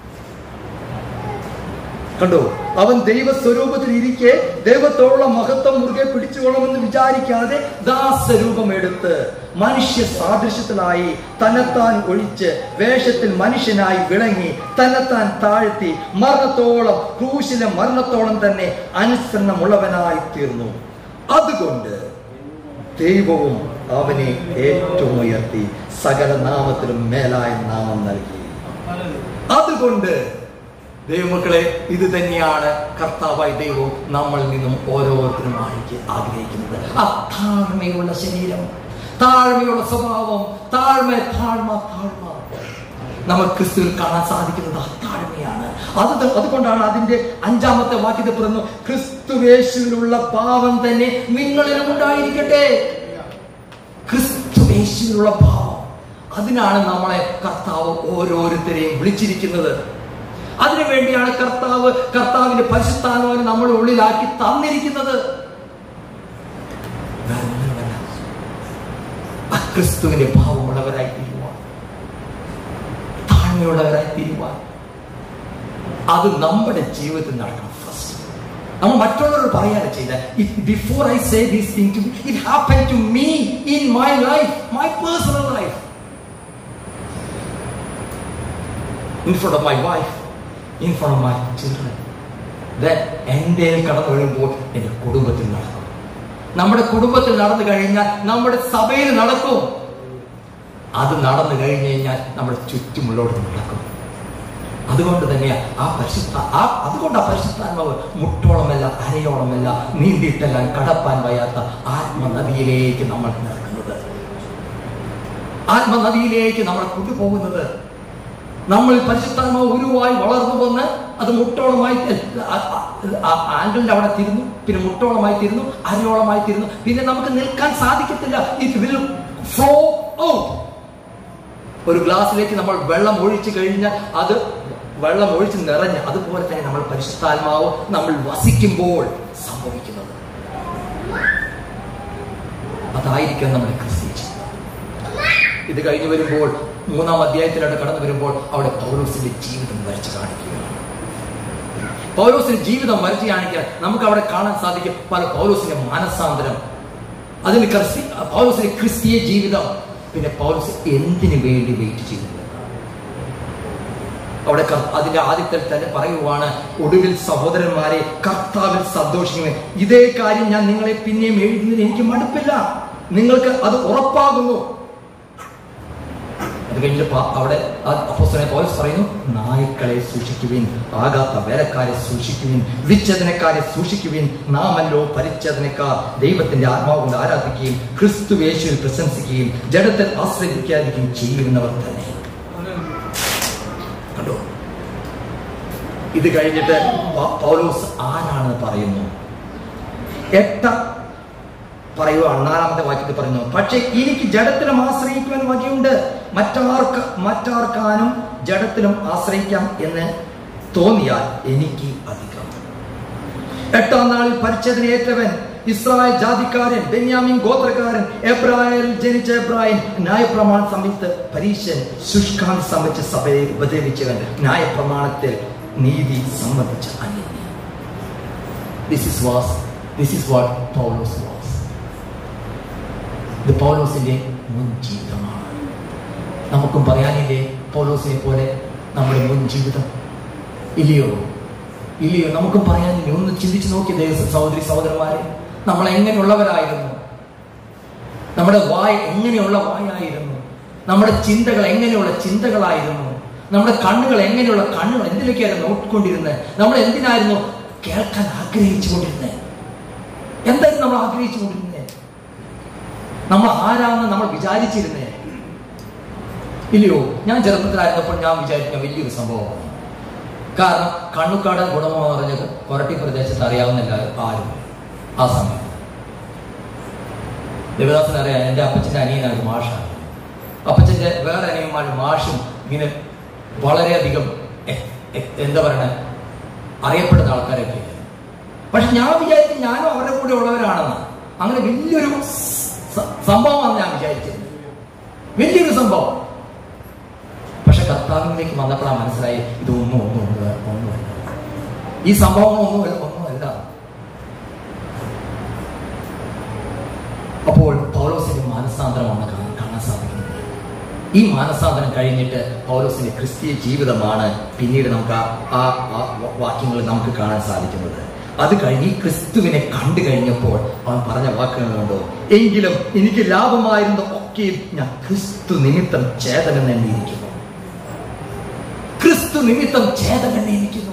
കണ്ടോ അവൻ ദൈവസ്വരൂപത്തിൽ ഇരിക്കെ ദൈവത്തോടുള്ള മഹത്വം മുറുകെ പിടിച്ചുകൊള്ളണമെന്ന് വിചാരിക്കാതെ ദാസരൂപം എടുത്ത് മനുഷ്യ സാദൃശ്യത്തിലായി തന്നെത്താൻ ഒഴിച്ച് വേഷത്തിൽ മനുഷ്യനായി വിളങ്ങി തന്നെത്താൻ താഴ്ത്തി മരണത്തോളം ക്രൂശിലെ മരണത്തോളം തന്നെ അനുസരണമുള്ളവനായി തീർന്നു അതുകൊണ്ട് ദൈവവും അവനെ ഏറ്റവും ഉയർത്തി സകല നാമത്തിലും മേലായ നാമം നൽകി അതുകൊണ്ട് ദൈവമക്കളെ ഇത് തന്നെയാണ് കർത്താവായി ദൈവവും നമ്മളിൽ നിന്നും ഓരോരുത്തരും ആയിരിക്കെ ആഗ്രഹിക്കുന്നത് ആ താഴ്മയുള്ള ശരീരം താഴ്മയുള്ള സ്വഭാവം താഴ്മ താഴ്മ താഴ്മ നമുക്ക് ക്രിസ്തുവിൽ കാണാൻ സാധിക്കുന്നത് ആ താഴ്മയാണ് അത് ത- അതുകൊണ്ടാണ് അതിന്റെ അഞ്ചാമത്തെ വാക്യത്തിൽ പറയുന്നു ക്രിസ്തുവേശുവിലുള്ള ഭാവം തന്നെ നിങ്ങളിലും ഉണ്ടായിരിക്കട്ടെ ക്രിസ്തുവേശുവിലുള്ള ഭാവം അതിനാണ് നമ്മളെ കർത്താവ് ഓരോരുത്തരെയും വിളിച്ചിരിക്കുന്നത് അതിനു വേണ്ടിയാണ് കർത്താവ് കർത്താവിന്റെ പരിശുദ്ധാത്മാവിനെ നമ്മുടെ ഉള്ളിലാക്കി തന്നിരിക്കുന്നത് വേറെ ഒന്നുമല്ല. ആ ക്രിസ്തുവിന്റെ ഭാവമുള്ളവരായി തീരുവാൻ താഴ്മയുള്ളവരായി തീരുവാൻ അത് നമ്മുടെ ജീവിതത്തിൽ നടക്കണം ഫസ്റ്റ് നമ്മൾ മറ്റുള്ളവരോട് പറയാണ് ചെയ്ത before I say these thing to it happen to me in my life my personal life in front of my wife in front of my children എൻ്റെ കടന്നു വരുമ്പോൾ എൻ്റെ കുടുംബത്തിൽ നടക്കും നമ്മുടെ കുടുംബത്തിൽ നടന്നു കഴിഞ്ഞാൽ നമ്മുടെ സഭയിൽ നടക്കും അത് നടന്നു കഴിഞ്ഞു കഴിഞ്ഞാൽ നമ്മുടെ ചുറ്റുമുള്ളവർക്ക് നടക്കും അതുകൊണ്ട് തന്നെ ആ പരിശുദ്ധ ആ അതുകൊണ്ട് ആ പരിശുദ്ധാത്മാവ് മുട്ടോളമല്ല അരയോളമല്ല നീന്തിയിട്ടെല്ലാം കടപ്പാൻ വയ്യാത്ത ആത്മനദിയിലേക്ക് നമ്മൾ നടക്കുന്നത് ആത്മനദിയിലേക്ക് നമ്മൾ കൊണ്ടുപോകുന്നത് നമ്മൾ പരിശുദ്ധാത്മാവ് ഉരുവായി വളർന്നു വന്ന് അത് മുട്ടോളമായി ആംഗിളിന്റെ അവിടെ തിരുന്നു പിന്നെ മുട്ടോളമായി തിരുന്നു അരയോളമായി തിരുന്നു പിന്നെ നമുക്ക് നിൽക്കാൻ സാധിക്കത്തില്ല ഇറ്റ് വിൽ ഫ്ലോ ഔട്ട് ഒരു ഗ്ലാസ്സിലേക്ക് നമ്മൾ വെള്ളം ഒഴിച്ചു കഴിഞ്ഞാൽ അത് വെള്ളം ഒഴിച്ച് നിറഞ്ഞ് അതുപോലെ തന്നെ നമ്മൾ പരിശുദ്ധാത്മാവ് നമ്മൾ വസിക്കുമ്പോൾ സംഭവിക്കുന്നത് അതായിരിക്കും നമ്മുടെ ക്രിസ്തീയ ജീവിതം. ഇത് കഴിഞ്ഞു വരുമ്പോൾ മൂന്നാം അധ്യായത്തിലോട്ട് കടന്നു വരുമ്പോൾ അവിടെ പൗലോസിന്റെ ജീവിതം വരച്ച് കാണിക്കുകയാണ് പൗലോസിന്റെ ജീവിതം വരച്ച് കാണിക്കാൻ നമുക്ക് അവിടെ കാണാൻ സാധിക്കും പല പൗലോസിന്റെ മാനസാന്തരം അതിന് ക്രിസ്തി പൗലോസിന്റെ ക്രിസ്തീയ ജീവിതം പിന്നെ പൗലോസ് എന്തിനു വേണ്ടി വെയിറ്റ് ചെയ്യുന്നത് അവിടെ കർ- അതിന്റെ ആദ്യത്തെ തന്നെ പറയുവാണ് ഒടുവിൽ സഹോദരന്മാരെ കർത്താവിൽ സന്തോഷിക്കുമേ ഇതേ കാര്യം ഞാൻ നിങ്ങളെ പിന്നെയും എഴുതുന്നതിന് എനിക്ക് മടുപ്പില്ല നിങ്ങൾക്ക് അത് ഉറപ്പാകുന്നു അത് കഴിഞ്ഞിട്ട് പ- അവിടെ അപ്പോസ്തലനായ പൗലോസ് പറയുന്നു നായ്ക്കളെ സൂക്ഷിക്കുവിൻ ആകാത്ത വേലക്കാരെ സൂക്ഷിക്കുവിൻ വിച്ഛേദനക്കാരെ സൂക്ഷിക്കുവിൻ നാമല്ലോ പരിച്ഛേദനക്കാർ ദൈവത്തിന്റെ ആത്മാവ് കൊണ്ട് ആരാധിക്കുകയും ക്രിസ്തു യേശുവിൽ പ്രശംസിക്കുകയും ജഡത്തിൽ ആശ്രയിക്കാതിരിക്കുകയും ചെയ്യുന്നവർ തന്നെ കണ്ടോ ഇത് കഴിഞ്ഞിട്ട് പ- പൗലോസ് ആരാണെന്ന് പറയുന്നു എട്ട പറയുക നാലാമത്തെ വാക്യത്തിൽ പറയുന്നു പക്ഷെ എനിക്ക് ജഡത്തിലും ആശ്രയിക്കുവാൻ വകയുണ്ട് മറ്റാർക്ക് മറ്റാർക്കാനും ജഡത്തിലും ആശ്രയിക്കാം എന്ന് തോന്നിയാൽ എനിക്ക് അധികം എട്ടാം നാളിൽ പരിച്ഛേദനയേറ്റവൻ ഇസ്രായേൽ ജാതിക്കാരൻ ബെന്യാമിൻ ഗോത്രക്കാരൻ എബ്രായൽ ജനിച്ച എബ്രായൻ ന്യായപ്രമാണ സമയത്ത് പരീശൻ ശുഷ്കാന്തി സംബന്ധിച്ച സഭയെ ഉപദ്രവിച്ചവൻ ന്യായപ്രമാണത്തിൽ നീതി സംബന്ധിച്ച അന്യൻ this is was this is what Paulos was ഇത് പൗലോസിന്റെ മുൻ ജീവിതമാണ് നമുക്കും പറയാനില്ലേ പൗലോസിനെ പോലെ നമ്മുടെ മുൻ ജീവിതം ഇല്ലയോ ഇല്ലയോ നമുക്കും പറയാനില്ലേ ഒന്ന് ചിന്തിച്ചു നോക്കി ദേവ സഹോദരി സഹോദരന്മാരെ നമ്മൾ എങ്ങനെയുള്ളവരായിരുന്നു നമ്മുടെ വായ എങ്ങനെയുള്ള വായായിരുന്നു നമ്മുടെ ചിന്തകൾ എങ്ങനെയുള്ള ചിന്തകളായിരുന്നു നമ്മുടെ കണ്ണുകൾ എങ്ങനെയുള്ള കണ്ണുകൾ എന്തിലേക്കായിരുന്നു നോക്കിക്കൊണ്ടിരുന്നത് നമ്മൾ എന്തിനായിരുന്നു കേൾക്കാൻ ആഗ്രഹിച്ചു കൊണ്ടിരുന്നത് എന്തായിരുന്നു നമ്മൾ ആഗ്രഹിച്ചു കൊണ്ടിരുന്നത് നമ്മൾ ആരാന്ന് നമ്മൾ വിചാരിച്ചിരുന്നേ ഇല്ലയോ ഞാൻ ചെറുപ്പത്തിലായിരുന്നപ്പോൾ ഞാൻ വിചാരിക്കുന്ന വലിയൊരു സംഭവമാണ് കാരണം കണ്ണുക്കാടൻ ഗുണമോ എന്ന് പറഞ്ഞത് കൊരട്ടി പ്രദേശത്ത് അറിയാവുന്നില്ല ആരും ആ സമയം ദേവദാസൻ അറിയാം എൻ്റെ അപ്പച്ചൻ്റെ അനിയനാണ് മാഷാണ് അപ്പച്ചൻ്റെ വേറെ അനിയന്മാർ മാഷും ഇങ്ങനെ വളരെയധികം എ- എ- എന്താ പറയണ അറിയപ്പെടുന്ന ആൾക്കാരൊക്കെ പക്ഷെ ഞാൻ വിചാരിച്ചു ഞാനും അവരുടെ കൂടെ ഉള്ളവരാണെന്ന് അങ്ങനെ വലിയൊരു സ- സംഭവമാണ് ഞാൻ വിചാരിച്ചത് വലിയൊരു സംഭവം പക്ഷെ കർത്താവിലേക്ക് വന്നപ്പോഴാണ് മനസ്സിലായി ഇതൊന്നും ഒന്നും ഒന്നും ഒന്നുമല്ല ഈ സംഭവങ്ങൾ ഒന്നുമല്ല ഒന്നുമല്ല അപ്പോൾ പൗലോസിന്റെ മാനസാന്തരമാണ് കാണാൻ കാണാൻ സാധിക്കുന്നത് ഈ മാനസാന്തരം കഴിഞ്ഞിട്ട് പൗലോസിന്റെ ക്രിസ്തീയ ജീവിതമാണ് പിന്നീട് നമുക്ക് ആ ആ ആ വാക്യങ്ങൾ നമുക്ക് കാണാൻ സാധിക്കുന്നത് അത് കഴിഞ്ഞ് ഈ ക്രിസ്തുവിനെ കണ്ടു കഴിഞ്ഞപ്പോൾ അവൻ പറഞ്ഞ വാക്കുകൾ കണ്ടോ എങ്കിലും എനിക്ക് ലാഭമായിരുന്ന ഒക്കെ ഞാൻ ക്രിസ്തു നിമിത്തം ചേതനം എണ്ണിയിരിക്കുന്നു ക്രിസ്തു നിമിത്തം ചേതനം എണ്ണിയിരിക്കുന്നു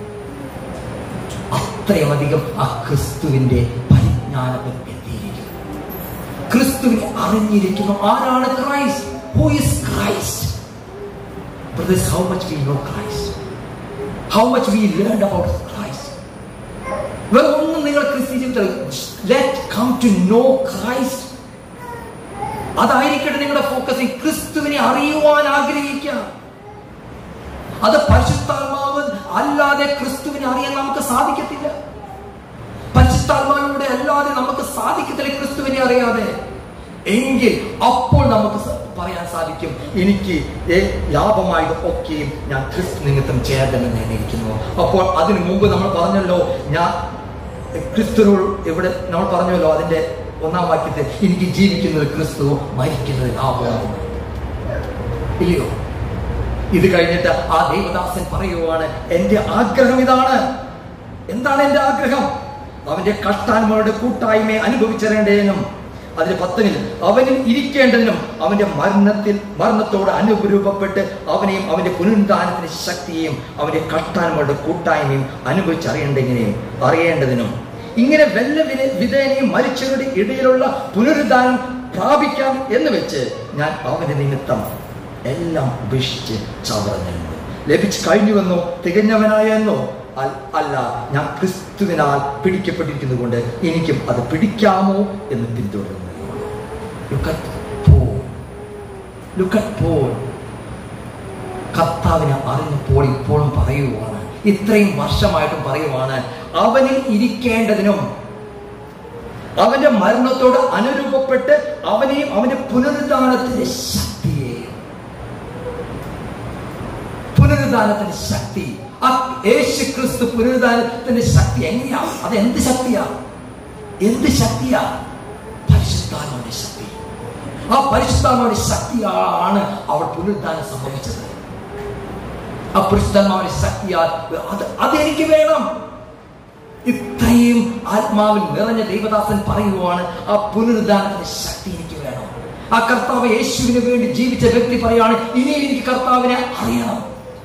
അത്രയുമധികം ആ ക്രിസ്തുവിന്റെ പരിജ്ഞാനത്തിൽ എത്തിയിരിക്കുന്നു ക്രിസ്തുവിനെ അറിഞ്ഞിരിക്കുന്നു ആരാണ് Christ who is Christ Brothers, how much we know Christ? How much we learned about Christ? വേറെ ഒന്നും നിങ്ങൾ ക്രിസ്ത്യ ജീവിതത്തിൽ let come to know Christ അതായിരിക്കട്ടെ നിങ്ങളുടെ ഫോക്കസ് ക്രിസ്തുവിനെ അറിയുവാൻ ആഗ്രഹിക്കുക അത് പരിശുദ്ധാത്മാവ് അല്ലാതെ ക്രിസ്തുവിനെ അറിയാൻ നമുക്ക് സാധിക്കത്തില്ല പരിശുദ്ധാത്മാവിലൂടെ അല്ലാതെ നമുക്ക് സാധിക്കത്തില്ല ക്രിസ്തുവിനെ അറിയാതെ എങ്കിൽ അപ്പോൾ നമുക്ക് സ- പറയാൻ സാധിക്കും എനിക്ക് ഏ- ലാഭമായത് ഒക്കെയും ഞാൻ ക്രിസ്തു നിമിത്തം ചേർന്നെന്ന് നേടിയിരിക്കുന്നു അപ്പോൾ അതിനു മുമ്പ് നമ്മൾ പറഞ്ഞല്ലോ ഞാൻ ക്രിസ്തുവിനോട് ഇവിടെ നമ്മൾ പറഞ്ഞല്ലോ അതിന്റെ ഒന്നാം വാക്യത്തിൽ എനിക്ക് ജീവിക്കുന്നത് ക്രിസ്തു മരിക്കുന്നത് ലാഭമാണ് ഇല്ലയോ ഇത് കഴിഞ്ഞിട്ട് ആ ദൈവദാസൻ പറയുവാണ് എന്റെ ആഗ്രഹം ഇതാണ് എന്താണ് എന്റെ ആഗ്രഹം അവന്റെ കഷ്ടാന്മാരുടെ കൂട്ടായ്മയെ അനുഭവിച്ചറിയേണ്ടതിനും അതിന് പത്തനിൽ അവനിൽ ഇരിക്കേണ്ടതിനും അവന്റെ മരണത്തിൽ മരണത്തോട് അനുരൂപപ്പെട്ട് അവനെയും അവന്റെ പുനരുദ്ധാനത്തിന്റെ ശക്തിയെയും അവന്റെ കഷ്ടാന്മാരുടെ കൂട്ടായ്മയും അനുഭവിച്ചറിയേണ്ടതിനെയും അറിയേണ്ടതിനും ഇങ്ങനെ വെല്ല വില- വിധേനയും മരിച്ചവരുടെ ഇടയിലുള്ള പുനരുദ്ധാനം പ്രാപിക്കാം എന്ന് വെച്ച് ഞാൻ അവന്റെ നിമിത്തം എല്ലാം ഉപേക്ഷിച്ച് ചവറഞ്ഞു ലഭിച്ചു കഴിഞ്ഞുവെന്നോ തികഞ്ഞവനായെന്നോ അൽ- അല്ല ഞാൻ ക്രിസ്തുവിനാൽ പിടിക്കപ്പെട്ടിരിക്കുന്നത് കൊണ്ട് എനിക്കും അത് പിടിക്കാമോ എന്ന് പിന്തുടരുന്നു Look at Paul. Look at Paul. കർത്താവിനെ അറിഞ്ഞപ്പോൾ ഇപ്പോഴും പറയുവാണ് ഇത്രയും വർഷമായിട്ടും പറയുവാണ് അവനിൽ ഇരിക്കേണ്ടതിനും അവന്റെ മരണത്തോട് അനുരൂപപ്പെട്ട് അവനെയും അവന്റെ പുനരുദ്ധാനത്തിന്റെ ശക്തിയെയും പുനരുദ്ധാനത്തിന്റെ ശക്തി ആ യേശു ക്രിസ്തു പുനരുദ്ധാനത്തിന്റെ ശക്തി എങ്ങനെയാ അത് എന്ത് ശക്തിയാ എന്ത് ശക്തിയാ പരിശുദ്ധാത്മാവിന്റെ ശക്തി ആ പരിശുദ്ധാത്മാവിന്റെ ശക്തിയാണ് അവൾ പുനരുദ്ധാനം സംഭവിച്ചത് ആ പരിശുദ്ധാത്മാവിന്റെ ശക്തിയാൽ അത് അതെനിക്ക് വേണം ഇത്രയും ആത്മാവിൽ നിറഞ്ഞ ദൈവദാസൻ പറയുവാണ് ആ പുനരുദ്ധാനത്തിന്റെ ശക്തി എനിക്ക് വേണം ആ കർത്താവ് യേശുവിന് വേണ്ടി ജീവിച്ച വ്യക്തി പറയാണ് ഇനി എനിക്ക് കർത്താവിനെ അറിയണം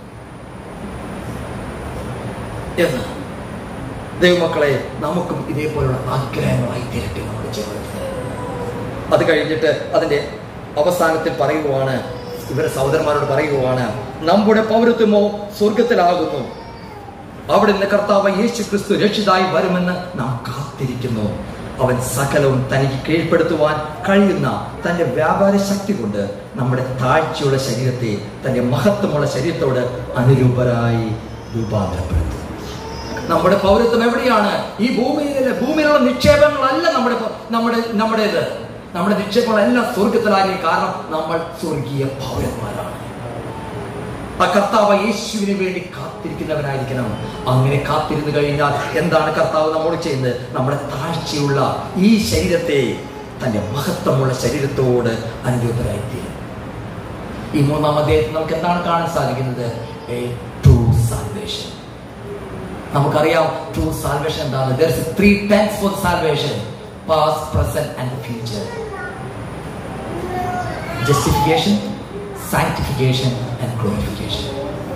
എന്ന് ദൈവമക്കളെ നമുക്കും ഇതേപോലുള്ള ആഗ്രഹങ്ങളായി തീരട്ടെ നമ്മുടെ ജീവിതത്തിൽ അത് കഴിഞ്ഞിട്ട് അതിന്റെ അവസാനത്തിൽ പറയുവാണ് ഇവരെ സഹോദരന്മാരോട് പറയുവാണ് നമ്മുടെ പൗരത്വമോ സ്വർഗത്തിലാകുന്നു അവിടെ നിന്ന് കർത്താവ് യേശു ക്രിസ്തു രക്ഷിതായി വരുമെന്ന് നാം കാത്തിരിക്കുന്നു അവൻ സകലവും തനിക്ക് കീഴ്പ്പെടുത്തുവാൻ കഴിയുന്ന തന്റെ വ്യാപാര ശക്തി കൊണ്ട് നമ്മുടെ താഴ്ചയുള്ള ശരീരത്തെ തന്റെ മഹത്വമുള്ള ശരീരത്തോട് അനുരൂപരായി രൂപാന്തരപ്പെടുത്തും നമ്മുടെ പൗരത്വം എവിടെയാണ് ഈ ഭൂമിയിലെ ഭൂമിയിലുള്ള നിക്ഷേപങ്ങളല്ല നമ്മുടെ പ- നമ്മുടെ നമ്മുടേത് നമ്മുടെ നിക്ഷേപങ്ങളെല്ലാം സ്വർഗത്തിലായി കാരണം നമ്മൾ സ്വർഗീയ പൗരന്മാരാണ് ആ കർത്താവ് യേശുവിന് വേണ്ടി കാത്തിരിക്കുന്നവനായിരിക്കണം അങ്ങനെ കാത്തിരുന്നു കഴിഞ്ഞാൽ എന്താണ് കർത്താവ് നമ്മോട് ചെയ്യുന്നത് നമ്മുടെ താഴ്ചയുള്ള ഈ ശരീരത്തെ തന്റെ മഹത്വമുള്ള ശരീരത്തോട് അനുരൂപരായിത്തീരും ഈ മൂന്നാം അധ്യായത്തിൽ നമുക്ക് എന്താണ് കാണാൻ സാധിക്കുന്നത് എ ട്രൂ സാൽവേഷൻ നമുക്കറിയാം ട്രൂ സാൽവേഷൻ എന്താണ് there is three times for salvation past present and future justification sanctification and glorification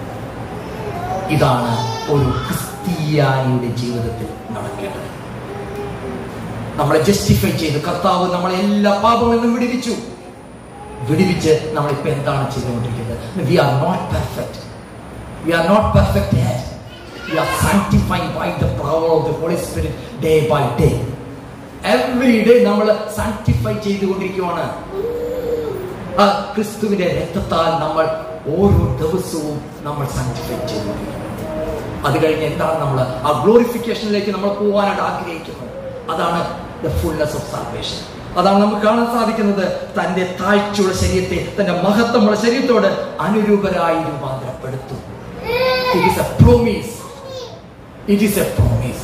ഇതാണ് ഒരു ക്രിസ്ത്യാനിയുടെ ജീവിതത്തിൽ നടക്കേണ്ടത് നമ്മളെ ജസ്റ്റിഫൈ ചെയ്ത് കർത്താവ് നമ്മളെ എല്ലാ പാപങ്ങളിൽ നിന്നും വിടുവിച്ചു വിടുവിച്ച് നമ്മളിപ്പോ എന്താണ് ചെയ്തുകൊണ്ടിരിക്കുന്നത് we are not perfect we are not perfect yet we are sanctifying by the power of the Holy Spirit day by day every day നമ്മൾ സാങ്ക്ടിഫൈ ചെയ്തുകൊണ്ടിരിക്കുകയാണ് ആ ക്രിസ്തുവിന്റെ രക്തത്താൽ നമ്മൾ ഓരോ ദിവസവും നമ്മൾ സാങ്ക്ടിഫൈ ചെയ്തുകൊണ്ടിരിക്കുന്നു അത് കഴിഞ്ഞ് എന്താണ് നമ്മൾ ആ ഗ്ലോറിഫിക്കേഷനിലേക്ക് നമ്മൾ പോകാനായിട്ട് ആഗ്രഹിക്കുന്നത് അതാണ് ദ ഫുൾനെസ് ഓഫ് സാൽവേഷൻ അതാണ് നമുക്ക് കാണാൻ സാധിക്കുന്നത് തന്റെ താഴ്ചയുള്ള ശരീരത്തെ തന്റെ മഹത്വമുള്ള ശരീരത്തോട് അനുരൂപരായി രൂപാന്തരപ്പെടുത്തും it is a promise it is a promise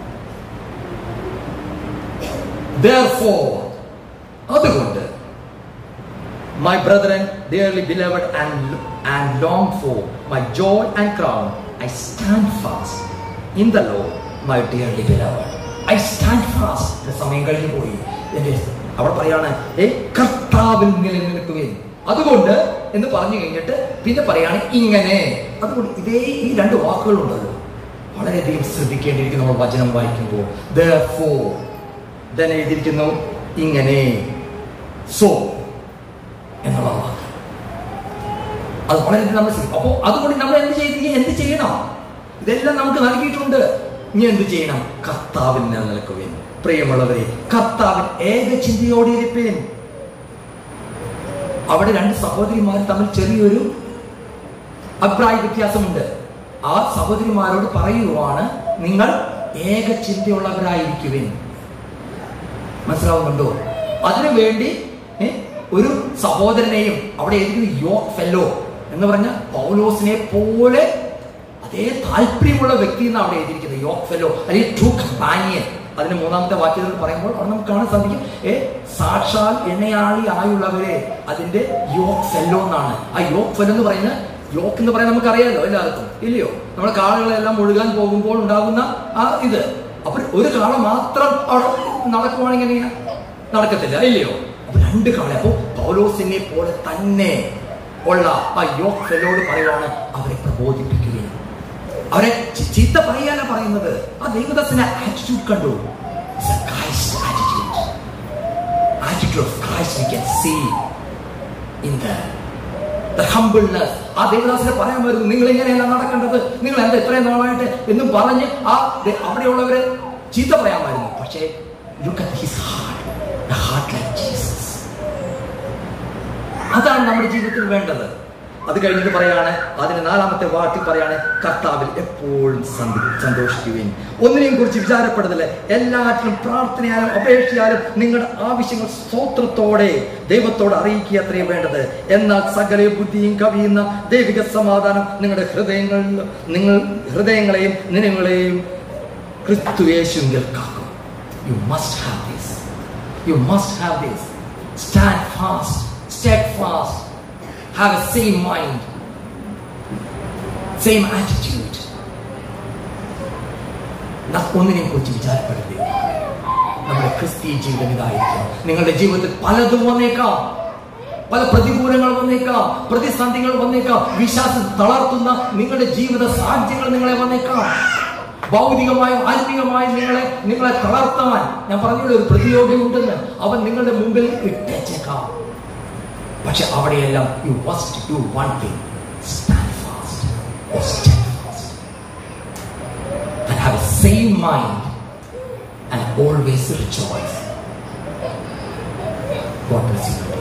Therefore, അതുകൊണ്ട് my brethren, dearly beloved and, and longed for, my joy and crown, I stand fast in the Lord, my dearly beloved. I stand fast. ഇത് സമയം കഴിഞ്ഞു പോയി എന്റെ അവിടെ പറയാണ് ഏ കർത്താവിൽ നിലനിൽക്കുകയും അതുകൊണ്ട് എന്ന് പറഞ്ഞു കഴിഞ്ഞിട്ട് പിന്നെ പറയാണ് ഇങ്ങനെ അതുകൊണ്ട് ഇതേ ഈ രണ്ട് വാക്കുകളുണ്ടല്ലോ വളരെയധികം ശ്രദ്ധിക്കേണ്ടിയിരിക്കുന്നു നമ്മൾ വചനം വായിക്കുമ്പോൾ Therefore, then എഴുതിയിരിക്കുന്നു ഇങ്ങനെ സോ എന്നുള്ള വാക്ക് അത് വളരെ നമ്മൾ ശ്രദ്ധിക്കും അപ്പോൾ അതുകൊണ്ട് നമ്മൾ എന്ത് ചെയ്ത് എന്ത് ചെയ്യണം ഇതെല്ലാം നമുക്ക് നൽകിയിട്ടുണ്ട് ഇനി എന്ത് ചെയ്യണം കർത്താവിൽ നിലനിൽക്കുകയും പ്രിയമുള്ളവരെ കർത്താവിൽ ഏക ചിന്തയോടെ ഇരിപ്പേൻ അവിടെ രണ്ട് സഹോദരിമാർ തമ്മിൽ ചെറിയൊരു അഭിപ്രായ വ്യത്യാസമുണ്ട് ആ സഹോദരിമാരോട് പറയുവാണ് നിങ്ങൾ ഏക ചിന്തയുള്ളവരായിരിക്കുവിൻ മനസ്സിലാവുന്നുണ്ടോ അതിനു വേണ്ടി ഏ, ഒരു സഹോദരനെയും അവിടെ എഴുതി യോ ഫെല്ലോ എന്ന് പറഞ്ഞ പൗലോസിനെ പോലെ അതേ താല്പര്യമുള്ള വ്യക്തി എന്നാണ് അവിടെ എഴുതിയിരിക്കുന്നത് യോ ഫെല്ലോ അല്ലെങ്കിൽ ട്രൂ കമ്പാനിയൻ അതിന് മൂന്നാമത്തെ വാക്യത്തിൽ പറയുമ്പോൾ അവിടെ നമുക്ക് കാണാൻ സാധിക്കും ഏ സാക്ഷാൽ എണ്ണയാളി ആയുള്ളവരെ അതിന്റെ യോക്ക് ഫെല്ലോ എന്നാണ് ആ യോക്ക് ഫെല്ലോ എന്ന് പറയുന്നത് യോക്ക് എന്ന് പറയാൻ നമുക്കറിയാലോ എല്ലാവർക്കും ഇല്ലയോ നമ്മുടെ കാളുകളെല്ലാം മുഴുകാൻ പോകുമ്പോൾ ഉണ്ടാകുന്ന ആ ഇത് അപ്പൊ ഒരു കാള മാത്രം അവിടെ നടക്കുവാണെങ്കിൽ എങ്ങനെയാ നടക്കത്തില്ല ഇല്ലയോ അപ്പൊ രണ്ട് കാള അപ്പൊ പൗലോസിനെ പോലെ തന്നെ ഉള്ള ആ യോഗ് ഫെലോട് പറയുവാണ് അവരെ പ്രബോധിപ്പിക്കുകയും അവരെ ചി- ചീത്ത പറയാനാ പറയുന്നത് ആ ദൈവദാസന്റെ ആറ്റിറ്റ്യൂഡ് കണ്ടു attitude of Christ we can see in the the humbleness ആ ദേവദാസിനെ പറയാൻ വരുന്നു നിങ്ങൾ എങ്ങനെയല്ല നടക്കേണ്ടത് നിങ്ങൾ എന്താ ഇത്രയും നാളായിട്ട് എന്നും പറഞ്ഞ് ആ ദേ- അവിടെയുള്ളവരെ ചീത്ത പറയാമായിരുന്നു പക്ഷേ look at his heart heart like Jesus അതാണ് നമ്മുടെ ജീവിതത്തിൽ വേണ്ടത് അത് കഴിഞ്ഞിട്ട് പറയാണ് അതിന് നാലാമത്തെ വാക്കിൽ പറയാണ് കർത്താവിൽ എപ്പോഴും സന്തി സന്തോഷിക്കുകയും ഒന്നിനെയും കുറിച്ച് വിചാരപ്പെടുന്നില്ല എല്ലാറ്റിനും പ്രാർത്ഥനയാലും അപേക്ഷയാലും നിങ്ങളുടെ ആവശ്യങ്ങൾ സ്തോത്രത്തോടെ ദൈവത്തോട് അറിയിക്കുക അത്രയും വേണ്ടത് എന്നാൽ സകല ബുദ്ധിയും കവിയുന്ന ദൈവിക സമാധാനം നിങ്ങളുടെ ഹൃദയങ്ങളിൽ നിങ്ങൾ ഹൃദയങ്ങളെയും നിലങ്ങളെയും ക്രിസ്തു യേശുവിൽ കാക്കും you must have this you must have this stand fast step fast have a same mind, same attitude. ന- ഒന്നിനെയും കുറിച്ച് വിചാരപ്പെടരുത് നമ്മുടെ ക്രിസ്തീയ ജീവിതം ഇതായിരിക്കും നിങ്ങളുടെ ജീവിതത്തിൽ പലതും വന്നേക്കാം പല പ്രതികൂലങ്ങൾ വന്നേക്കാം പ്രതിസന്ധികൾ വന്നേക്കാം വിശ്വാസം തളർത്തുന്ന നിങ്ങളുടെ ജീവിത സാഹചര്യങ്ങൾ നിങ്ങളെ വന്നേക്കാം ഭൗതികമായും ആത്മീയമായും നിങ്ങളെ നിങ്ങളെ തളർത്താൻ ഞാൻ പറഞ്ഞുള്ള ഒരു പ്രതിയോഗി ഉണ്ടെന്ന് അവൻ നിങ്ങളുടെ മുമ്പിൽ ഇട്ടേച്ചേക്കാം പക്ഷെ അവിടെയെല്ലാം you must do one thing stand fast step fast and have a same mind and always rejoice. God bless you.